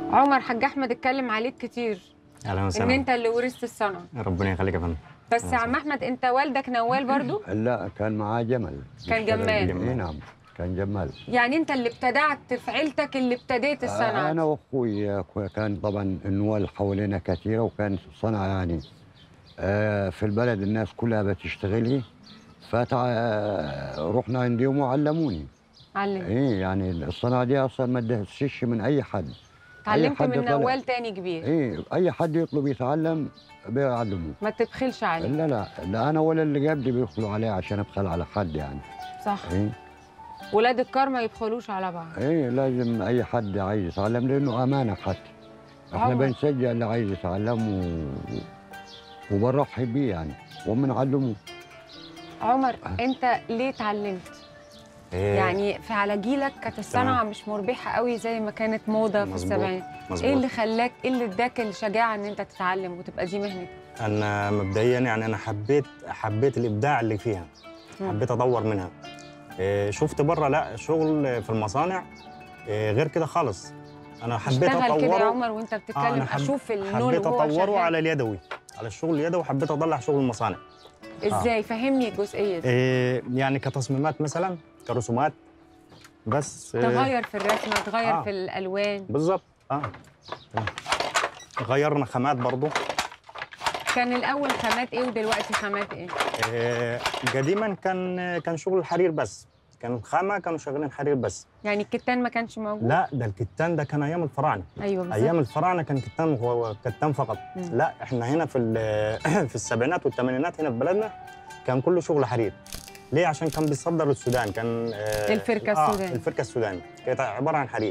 عمر حاج احمد اتكلم عليك كتير اهلا ان وسهلا انت اللي ورثت الصنعه ربنا يخليك يا فندم بس أهلا يا عم وسهلا. احمد انت والدك نوال برضو لا كان معاه جمل كان بيشتغل جمال. بيه. إيه نعم كان جمال يعني انت اللي ابتدعت في عيلتك اللي ابتديت الصنعه انا دي. واخوي كان طبعا النوال حوالينا كثيره وكان صنعه يعني آه، في البلد الناس كلها بتشتغلي فرحنا عندهم وعلموني علم ايه يعني الصنعه دي اصلا ما تدهسش من اي حد اتعلمت حد من طالع. نوال تاني كبير ايه اي حد يطلب يتعلم بيعلموه ما تبخلش عليه لا لا لا انا ولا اللي قبلي بيدخلوا عليه عشان ابخل على حد يعني صح ايه ولاد الكار ما يبخلوش على بعض ايه لازم اي حد عايز يتعلم لانه امانه حتى احنا طبعاً. بنشجع اللي عايز يتعلم و... وبنرحب بيه يعني وبنعلمه عمر انت ليه اتعلمت إيه يعني في على جيلك كانت الصنعه مش مربحه قوي زي ما كانت موضه في مظبوط. السبعينات مظبوط ايه اللي خلاك ايه اللي اداك الشجاعه ان انت تتعلم وتبقى دي مهنتك انا مبدئيا يعني انا حبيت حبيت الابداع اللي فيها مم. حبيت اطور منها إيه شفت بره لا شغل في المصانع إيه غير كده خالص انا حبيت اشتغل كده يا اطوره عمر وانت بتتكلم أنا حب- اشوف النول حبيت وهو اطوره شغال على اليدوي على الشغل اليدوي حبيت اطلع شغل المصانع ازاي فهمني الجزئيه دي إيه يعني كتصميمات مثلا كرسومات بس إيه تغير في الرسمه تغير آه. في الالوان بالظبط اه غيرنا خامات برضو كان الاول خامات ايه ودلوقتي خامات ايه إيه قديما كان كان شغل الحرير بس كان الخامه كانوا شغالين حرير بس يعني الكتان ما كانش موجود لا ده الكتان ده كان ايام الفراعنه ايوه بالظبط ايام الفراعنه كان كتان هو كتان فقط مم. لا احنا هنا في ال- في السبعينات والثمانينات هنا في بلدنا كان كله شغل حرير ليه عشان كان بيصدر السودان كان آه، الفركة آه السوداني. الفركه السوداني كانت عباره عن حرير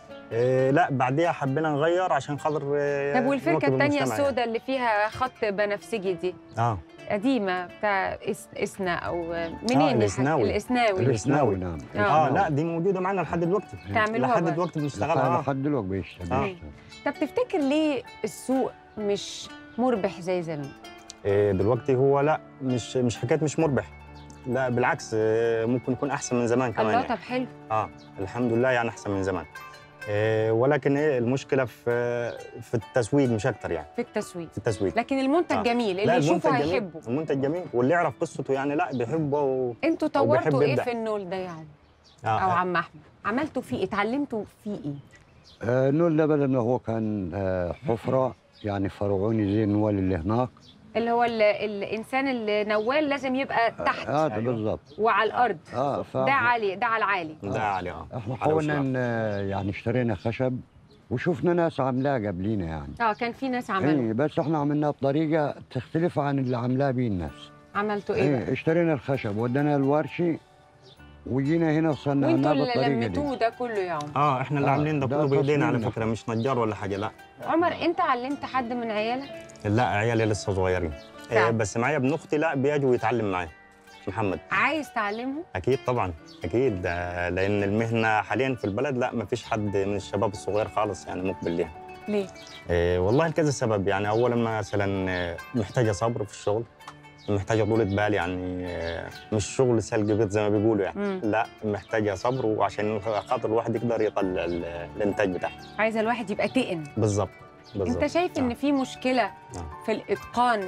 آه لا بعديها حبينا نغير عشان خاطر آه، طب والفركه نواكب الثانيه المجتمع السوداء اللي فيها خط بنفسجي دي يعني. اه قديمه بتاع إس... اسنا او منين آه، يا حاج؟ الإسناوي. الاسناوي الاسناوي نعم آه. اه الإسناوي. لا دي موجوده معنا لحد دلوقتي تعملوها لحد برضه. دلوقتي بنشتغلها آه. لحد دلوقتي بيشتغل آه. بيشتغل. طب تفتكر ليه السوق مش مربح زي زمان إيه، دلوقتي هو لا مش مش حكايه مش مربح لا بالعكس إيه، ممكن يكون احسن من زمان كمان الله يعني. طب حلو اه الحمد لله يعني احسن من زمان إيه، ولكن ايه المشكله في في التسويق مش اكتر يعني في التسويق في التسويق لكن المنتج آه. جميل لا اللي المنتج يشوفه جميل هيحبه المنتج جميل واللي يعرف قصته يعني لا بيحبه و... انتوا أو بيحب طورتوا ايه يبدع. في النول ده يا عم آه. او عم احمد عملتوا فيه ايه اتعلمتوا فيه ايه آه نول ده بدل ما هو كان آه حفره يعني فرعوني زي النوال اللي هناك اللي هو ال... الانسان اللي نوال لازم يبقى تحت اه أيوه. بالضبط وعلى الارض اه ف ده عالي ده على العالي ده عالي اه احنا على حاولنا وشنا. ن- يعني اشترينا خشب وشفنا ناس عاملاه قبلينا يعني اه كان في ناس عملوا ايه بس احنا عملناها بطريقه تختلف عن اللي عاملاه بيه الناس عملتوا ايه بقى ايه اشترينا الخشب ودينا الورشي وجينا هنا وانتوا وصنعناه اللي بالطريقه دي لميتوه ده كله يا عمر اه احنا اللي آه، عاملين ده ده كله بايدينا على تصميمنا. فكره مش نجار ولا حاجه لا عمر انت علمت حد من عيالك لا عيالي لسه صغيرين إيه فعلا. بس معايا ابن اختي لا بيجوا يتعلم معايا محمد عايز تعلمهم اكيد طبعا اكيد ده لان المهنه حاليا في البلد لا ما فيش حد من الشباب الصغير خالص يعني مقبل ليها ليه إيه والله لكذا سبب يعني اولا مثلا آه، محتاجه صبر في الشغل محتاجه طولة بال يعني آه، مش شغل سلق بيض زي ما بيقولوا يعني مم. لا محتاجه صبر وعشان خاطر الواحد يقدر يطلع ال- الانتاج بتاعه عايزه الواحد يبقى تقن بالظبط بالظبط انت شايف ان آه. في مشكله في الاتقان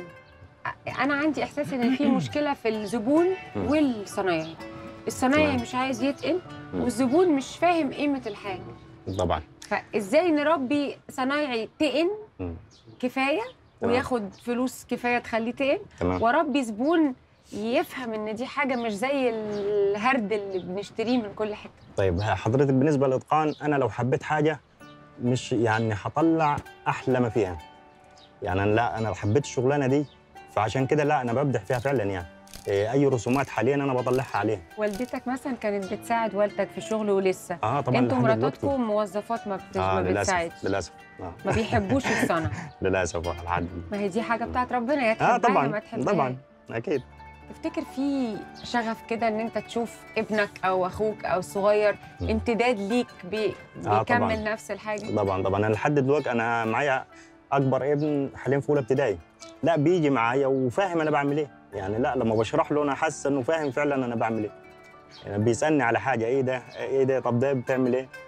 انا عندي احساس ان في مشكله في الزبون مم. والصنايعي الصنايعي تمام. مش عايز يتقن مم. والزبون مش فاهم قيمه الحاجه طبعا فازاي نربي صنايعي تقن مم. كفايه تمام. وياخد فلوس كفايه تخليه تقن تمام واربي زبون يفهم ان دي حاجه مش زي الهرد اللي بنشتريه من كل حته طيب حضرتك بالنسبه للاتقان انا لو حبيت حاجه مش يعني هطلع احلى ما فيها يعني انا لا انا حبيت الشغلانه دي فعشان كده لا انا ببدع فيها فعلا يعني إيه، اي رسومات حاليا انا بطلعها عليها والدتك مثلا كانت بتساعد والدك في الشغل ولسه اه طبعا انتوا لحد دلوقتي. مراتاتكم موظفات ما, بت... اه ما للاسف بتساعدش للاسف آه. ما بيحبوش الصنعه للاسف آه، لحد ما هي دي حاجه بتاعت ربنا يا اه تحبها يا طبعا ما تحبهاش طبعا اكيد تفتكر في شغف كده ان انت تشوف ابنك او اخوك او الصغير مم. امتداد ليك بي... آه، بيكمل طبعاً. نفس الحاجه طبعا طبعا انا لحد دلوقتي انا معايا اكبر ابن حاليا في اولى ابتدائي لا بيجي معايا وفاهم انا بعمل ايه يعني لا لما بشرح له انا حاسس انه فاهم فعلا انا بعمل ايه يعني بيسالني على حاجه ايه ده ايه ده طب ده بتعمل ايه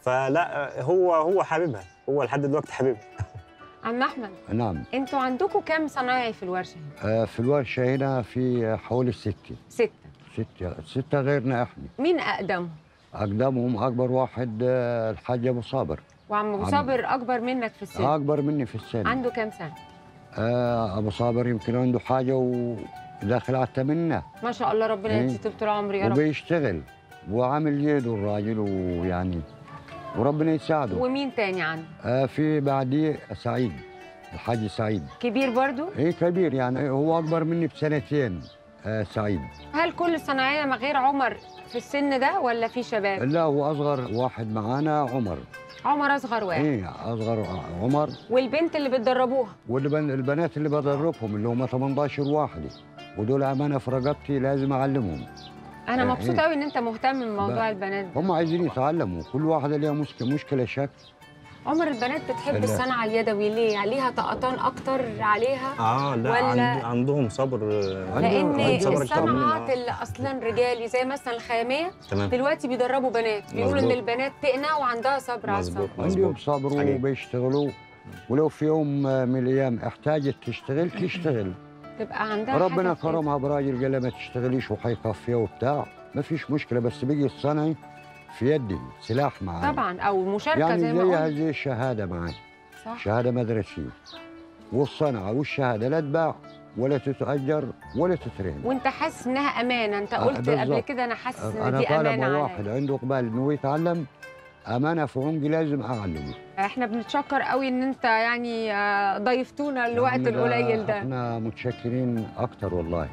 فلا هو هو حاببها هو لحد دلوقتي حاببها عم احمد نعم انتوا عندكم كام صنايعي في الورشه هنا؟ آه، في الورشة هنا في حوالي ستة سته ستة ستة غيرنا احنا مين اقدمهم أقدمهم أكبر واحد آه، الحاج أبو صابر وعم ابو عم- صابر اكبر منك في السن أكبر مني في السن عنده كام سنه آه، أبو صابر يمكن عنده حاجة وداخل على الثمانينات ما شاء الله ربنا إيه. يدي طول العمر يا رب وبيشتغل وعامل يده الراجل ويعني وربنا يساعده ومين تاني عنده آه، في بعديه سعيد الحاج سعيد كبير برضو ايه كبير يعني هو اكبر مني بسنتين آه سعيد هل كل الصناعيه ما غير عمر في السن ده ولا في شباب لا هو اصغر واحد معانا عمر عمر اصغر واحد ايه اصغر عمر والبنت اللي بتدربوها والبنات اللي بدربهم اللي هم 18 واحده ودول امانه في رقبتي لازم اعلمهم انا آه، مبسوطه إيه. قوي ان انت مهتم بموضوع لا. البنات ده هم عايزين يتعلموا كل واحده ليها مشكله مشكله شكل عمر البنات بتحب لا. الصنعه اليدوي ليه عليها طقطان اكتر عليها اه لا ولا- عند عندهم صبر آه، لان عندهم صبر أكتر مننا. الصنعات اللي اصلا رجالي زي مثلا الخياميه تمام دلوقتي بيدربوا بنات بيقولوا ان مظبوط. البنات تقنع وعندها صبر على مظبوط. الصبر عندهم صبر حقيقي. وبيشتغلوا ولو في يوم من الايام احتاجت تشتغل تشتغل تبقى عندها ربنا حاجة في إيدها. كرمها براجل قال لها ما تشتغليش وحيكفيها وبتاع ما فيش مشكله بس بيجي الصنعي في يدي سلاح معايا طبعا او مشاركه يعني زي ما زيها قلت زي الشهاده معاي صح شهاده مدرسيه والصنعه والشهاده لا تباع ولا تتاجر ولا تترهن وانت حاسس انها امانه انت آه، قلت قبل بالظبط. كده انا حاسس ان انا دي طالب امانه واحد عليا عنده قبال انه يتعلم امانه في عنقي لازم اعلمه احنا بنتشكر قوي ان انت يعني آه، ضيفتونا الوقت يعني ده القليل ده احنا متشكرين اكتر والله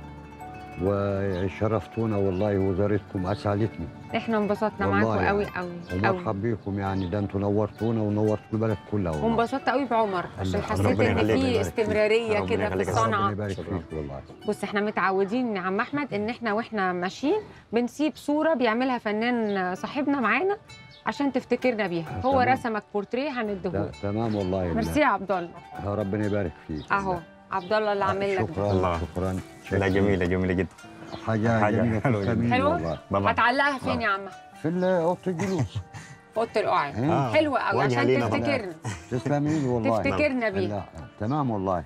وشرفتونا والله وزارتكم اسعدتني احنا انبسطنا والله معاكم يعني. قوي قوي قوي ومرحب بيكم يعني ده انتوا نورتونا ونورتوا البلد كلها والله وانبسطت قوي بعمر عشان الله- حسيت ربنا ان يخليك، في يبارك فيك. استمراريه ربنا كده في يخليك. الصنعه ربنا يبارك فيك والله بص احنا متعودين يا عم احمد ان احنا واحنا ماشيين بنسيب صوره بيعملها فنان صاحبنا معانا عشان تفتكرنا بيها هو تمام. رسمك بورتريه لا هنديهولك تمام والله ميرسي يا عبد الله يا ربنا يبارك فيك اهو عبد الله اللي عامل لك ده. شكرا الله. شكرا لا جميله جميله جدا حاجه, حاجة جميله حلوة جدا. تفهميني حلوة؟ والله طبعا هتعلقها فين يا عم أحمد؟ في ال- اوضه الجلوس في اوضه القعاد إيه؟ آه. حلوه قوي واجهة عشان لينا طبعاً. تفتكرنا تسلمي والله تفتكرنا بيها لا تمام والله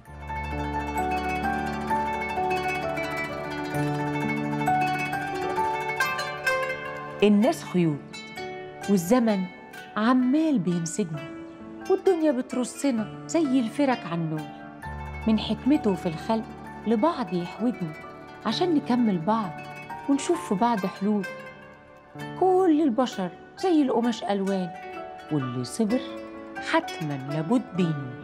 الناس خيوط والزمن عمال بيمسكنا والدنيا بترصنا زي الفرك على النول من حكمته في الخلق لبعض يحوجنا عشان نكمل بعض ونشوف في بعض حلول كل البشر زي القماش ألوان واللي صبر حتما لابد ينول